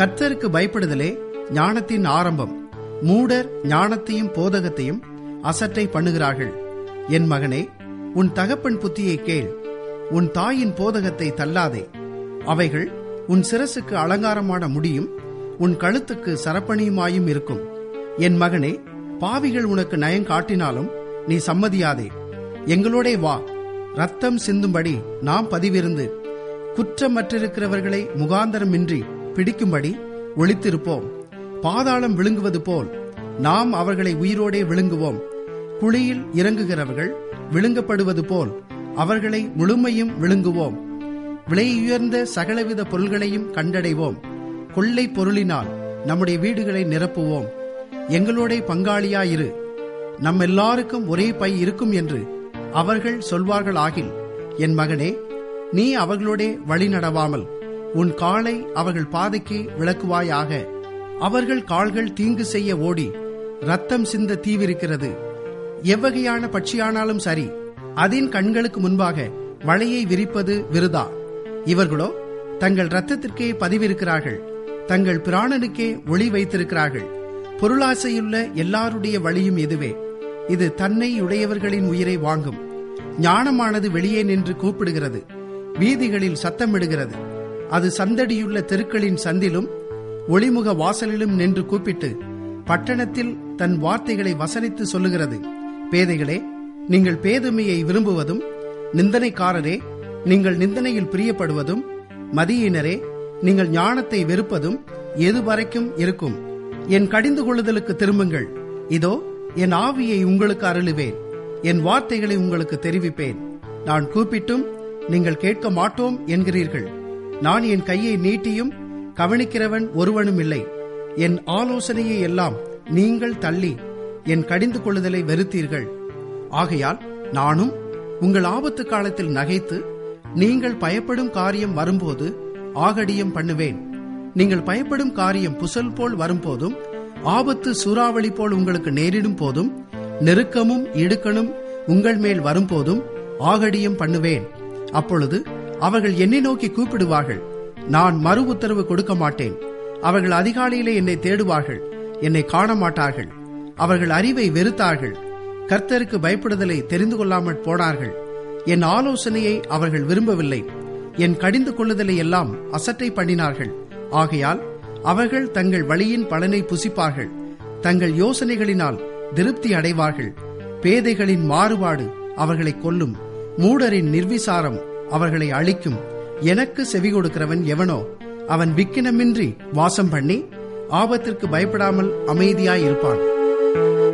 கர்த்தருக்கு பயப்படுதலே ஞானத்தின் ஆரம்பம் மூடர் ஞானத்தையும் போதகத்தையும் அசட்டை பண்ணுகிறார்கள் என் மகனே உன் தகப்பன் புத்தியை கேள் உன் தாயின் போதகத்தை தள்ளாதே அவைகள் உன் சிரசுக்கு அலங்காரமான முடியும் உன் கழுத்துக்கு சரப்பணியுமாயும் இருக்கும் என் மகனே பாவிகள் உனக்கு நயம் காட்டினாலும் நீ சம்மதியாதே எங்களோடே வா ரத்தம் சிந்தும்படி நாம் பதிவிருந்து குற்றமற்றிருக்கிறவர்களை முகாந்தரமின்றி பிடிக்கும்படி ஒளித்திருப்போம் பாதாளம் விழுங்குவது போல் நாம் அவர்களை உயிரோடே விழுங்குவோம் குழியில் இறங்குகிறவர்கள் விழுங்கப்படுவது போல் அவர்களை முழுமையும் விழுங்குவோம் விலையுயர்ந்த சகலவித பொருள்களையும் கண்டடைவோம் கொள்ளை பொருளினால் நம்முடைய வீடுகளை நிரப்புவோம் எங்களோட பங்காளியாயிரு நம் எல்லாருக்கும் ஒரே பை இருக்கும் என்று அவர்கள் சொல்வார்கள் ஆகில் என் மகனே நீ அவர்களோடே வழி நடவாமல் உன் காலை அவர்கள் பாதைக்கு விளக்குவாயாக அவர்கள் கால்கள் தீங்கு செய்ய ஓடி ரத்தம் சிந்த தீவிரிக்கிறது எவ்வகையான பட்சியானாலும் சரி அதன் கண்களுக்கு முன்பாக வலையை விரிப்பது விருதா இவர்களோ தங்கள் ரத்தத்திற்கே பதிவிருக்கிறார்கள் தங்கள் பிராணனுக்கே ஒளி வைத்திருக்கிறார்கள் பொருளாசையுள்ள எல்லாருடைய வழியும் இதுவே இது தன்னை உடையவர்களின் உயிரை வாங்கும் ஞானமானது வெளியே நின்று கூப்பிடுகிறது வீதிகளில் சத்தமிடுகிறது அது சந்தடியுள்ள தெருக்களின் சந்திலும் ஒளிமுக வாசலிலும் நின்று கூப்பிட்டு பட்டணத்தில் தன் வார்த்தைகளை வசனித்து சொல்லுகிறது பேதைகளே நீங்கள் பேதுமையை விரும்புவதும் நிந்தனைக்காரரே நீங்கள் நிந்தனையில் பிரியப்படுவதும் மதியினரே நீங்கள் ஞானத்தை வெறுப்பதும் எதுவரைக்கும் இருக்கும் என் கடிந்து கொள்ளுதலுக்கு திரும்புங்கள் இதோ என் ஆவியை உங்களுக்கு அருளுவேன் என் வார்த்தைகளை உங்களுக்கு தெரிவிப்பேன் நான் கூப்பிட்டும் நீங்கள் கேட்க மாட்டோம் என்கிறீர்கள் நான் என் கையை நீட்டியும் கவனிக்கிறவன் ஒருவனும் இல்லை என் ஆலோசனையை எல்லாம் நீங்கள் தள்ளி என் கடிந்து கொள்ளுதலை வெறுத்தீர்கள் ஆகையால் நானும் உங்கள் ஆபத்து காலத்தில் நகைத்து நீங்கள் பயப்படும் காரியம் வரும்போது ஆகடியம் பண்ணுவேன் நீங்கள் பயப்படும் காரியம் புசல் போல் வரும்போதும் ஆபத்து சூறாவளி போல் உங்களுக்கு நேரிடும் போதும் நெருக்கமும் இடுக்கணும் உங்கள் மேல் வரும்போதும் ஆகடியம் பண்ணுவேன் அப்பொழுது அவர்கள் என்னை நோக்கி கூப்பிடுவார்கள் நான் மறு உத்தரவு கொடுக்க மாட்டேன் அவர்கள் அதிகாலையிலே என்னை தேடுவார்கள் என்னை காண மாட்டார்கள் அவர்கள் அறிவை வெறுத்தார்கள் கர்த்தருக்கு பயப்படுதலை தெரிந்து கொள்ளாமல் போனார்கள் என் ஆலோசனையை அவர்கள் விரும்பவில்லை என் கடிந்து கொள்ளுதலை எல்லாம் அசட்டை பண்ணினார்கள் ஆகையால் அவர்கள் தங்கள் வழியின் பலனை புசிப்பார்கள் தங்கள் யோசனைகளினால் திருப்தி அடைவார்கள் பேதைகளின் மாறுபாடு அவர்களை கொல்லும் மூடரின் நிர்விசாரம் அவர்களை அழிக்கும் எனக்கு செவி கொடுக்கிறவன் எவனோ அவன் விக்கினமின்றி வாசம் பண்ணி ஆபத்திற்கு பயப்படாமல் அமைதியாயிருப்பான்